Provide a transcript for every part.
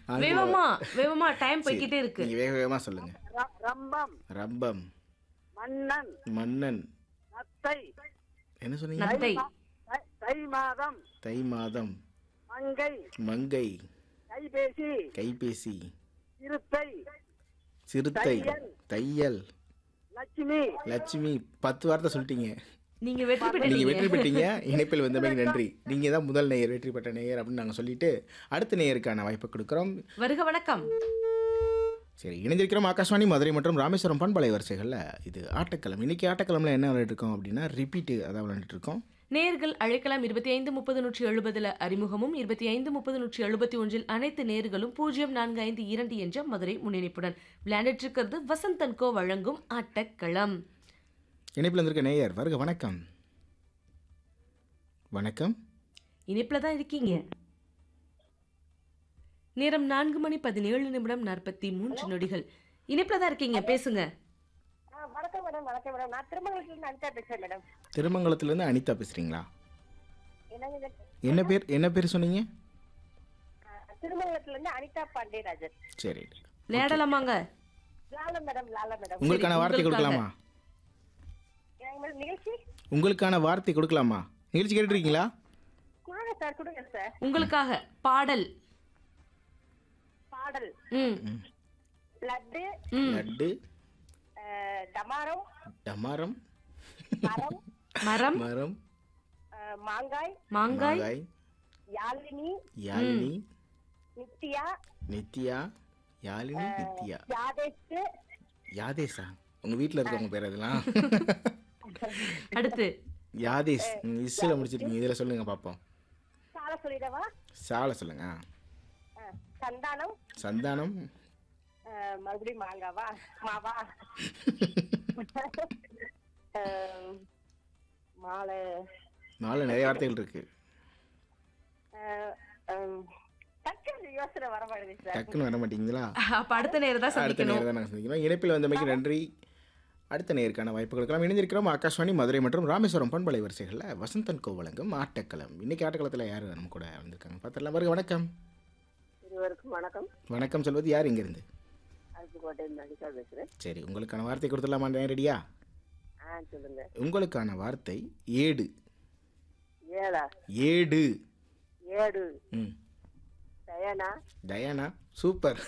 ஆங்கில- வேகமா வேகமா டைம் போய்கிட்டே இருக்கு நீங்க வேக வேகமா சொல்லுங்க ர- ரம்பம் ரம்பம் மன்னன் மன்னன் நத்தை என்ன சொன்னீங்க நத்தை தை- தை மாதம் தை மாதம் மங்கை மங்கை கைபேசி கைபேசி இருத்தை சிறுத்தை தையல். தையல் லட்சுமி லட்சுமி பத்து வார்த்தை சொல்லிட்டீங்க நீங்க வெற்றி நீங்க பெற்றீங்க வெற்றி பெற்றீங்க இணைப்பில் வந்தமைக்கு நன்றி நீங்க தான் முதல் நேயர் வெற்றி பெற்ற நேயர் அப்படின்னு நாங்க சொல்லிட்டு அடுத்த நேயருக்கான வாய்ப்பு கொடுக்குறோம் வருக வணக்கம் சரி இணைந்திருக்கிறோம் ஆகாஷ்வாணி மதுரை மற்றும் ராமேஸ்வரம் பண்பலை வரிசைகளில் இது ஆட்டக்களம் இன்னைக்கு ஆட்டக்களம்ல என்ன விளையாட்டு இருக்கோம் அப்படின்னா ரிப்பீட்டு அதான் விளையாண்டுட்டு இருக்கோம் நேர்கள் அழைக்கலாம் இருபத்தி ஐந்து முப்பது நூற்றி எழுபதுல அறிமுகமும் இருபத்தி ஐந்து முப்பது நூற்றி எழுபத்தி ஒன்றில் அனைத்து நேர்களும் பூஜ்ஜியம் நான்கு ஐந்து இரண்டு என்ற மதுரை முன்னிணைப்புடன் விளையாண்டுட்டு இருக்கிறது வசந்தன் கோ வழங்கும் ஆட்டக்களம் இணைப்பில் வந்திருக்க நேயர் வருக வணக்கம் வணக்கம் இனிப்புல தான் இருக்கீங்க நேரம் நான்கு மணி பதினேழு நிமிடம் நாற்பத்தி மூன்று நொடிகள் இனிப்புல தான் இருக்கீங்க பேசுங்க ஆ, வணக்கம் மேடம் வணக்கம் மேடம் நான் திருமங்கலத்துல இருந்து அனிதா பேசுறேன் மேடம் திருமங்கலத்துலேருந்து அனிதா பேசுறீங்களா என்னங்க இது? என்ன பேர் என்ன பேர் சொன்னீங்க ஆ, திருமங்கலத்துல இருந்து அனிதா பாண்டியராஜன் சரி விளையாடலாமாங்க லால மேடம் லால மேடம் உங்களுக்கான வார்த்தை உங்களுக்காக. கொடுக்கலாமா எனக்கு மேடம் நிகழ்ச்சி உங்களுக்கான வார்த்தை கொடுக்கலாமா நிகழ்ச்சி கேட்டுருக்கீங்களா கொடுங்க சார் கொடுங்க சார் உங்களுக்காக பாடல் பாடல் ம் லட்டு ம் லட்டு ஆ, டமாரம் டமாரம் மரம் மரம் மரம் ஆ, மாங்காய் மாங்காய் மாங்காய் யாழினி யாழினி நித்யா நித்யா யாழினி நித்யா யாதேஷ் யாதேஷா உங்க வீட்டில் இருக்கவங்க பேர் அதெல்லாம் அடுத்து யாதேஷ் இஸ்ஸில் முடிச்சிருக்கீங்க இதில் சொல்லுங்க பார்ப்போம் சால சொல்லிடவா சாலை சொல்லுங்க ஆ. ஆ, சந்தானம் சந்தானம் ஆ, மறுபடியும் மாங்காவா மாவா ஆ, மாலை நாலு நிறைய வார்த்தைகள் இருக்கு ஆ, ஆம், டக்குனு யோசனை வர மாட்டேங்குது சார் டக்குன்னு வர மாட்டீங்களா அப்ப அடுத்த நேரம் தான் அடுத்த சந்திக்கணும் நேரம் தான் நாங்கள் சந்திக்கிறோம் இணைப்பில் வந்தமைக்கு நன்றி அடுத்த நேருக்கான வாய்ப்பு கொடுக்கலாம் இணைந்திருக்கிறோம் ஆகாஷ்வாணி மதுரை மற்றும் ராமேஸ்வரம் பண்பலை வரிசைகளில் வசந்தன் கோ வழங்கும் ஆட்டக்களம் இன்னைக்கு ஆட்டக்களத்தில் யார் நம்ம கூட வந்திருக்காங்க பார்த்துடலாம் பாருங்க வணக்கம் இருவருக்கும் வணக்கம் வணக்கம் சொல்வது யார் இங்கேருந்து அருப்புக்கோட்டையில் அனிதா பேசுறேன் சரி உங்களுக்கான வார்த்தை கொடுத்துடலாமா ரெடியா ஆ சொல்லுங்க உங்களுக்கான வார்த்தை ஏடு ஏழா ஏடு ஏடு ம் டயனா டயானா சூப்பர்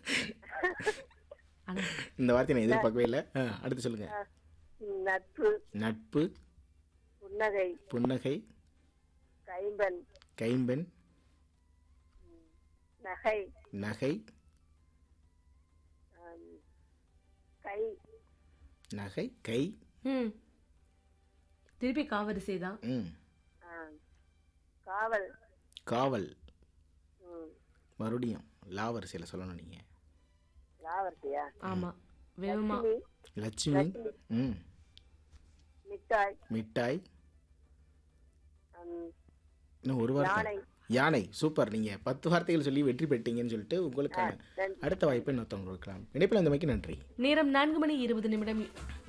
ஆனா, இந்த வார்த்தையை நான் எதிர்பார்க்கவே இல்லை ஆ, அடுத்து சொல்லுங்க நட்பு நட்பு புன்னகை புன்னகை கைம்பன் கைம்பெண் நகை நகை ஆம், கை நகை கை ம் திருப்பி காவரிசை தான் ம் ஆம், காவல் காவல் ம், மறுபடியும் லா வரிசையில் சொல்லணும் நீங்கள் லாவர்த்தியா ஆமா வேகமா லட்சுமி, லட்சுமி ம் மிட்டாய் மிட்டாய் ஆம், இன்னும் ஒரு வார்த்தை யானை யானை சூப்பர் நீங்கள் பத்து வார்த்தைகள் சொல்லி வெற்றி பெற்றீங்கன்னு சொல்லிட்டு உங்களுக்கான நன்றி. அடுத்த வாய்ப்பை இன்னொருத்தவங்க கொடுக்கலாம் இணைப்பில் அந்த மைக்கு நன்றி நேரம் நான்கு மணி இருபது நிமிடம்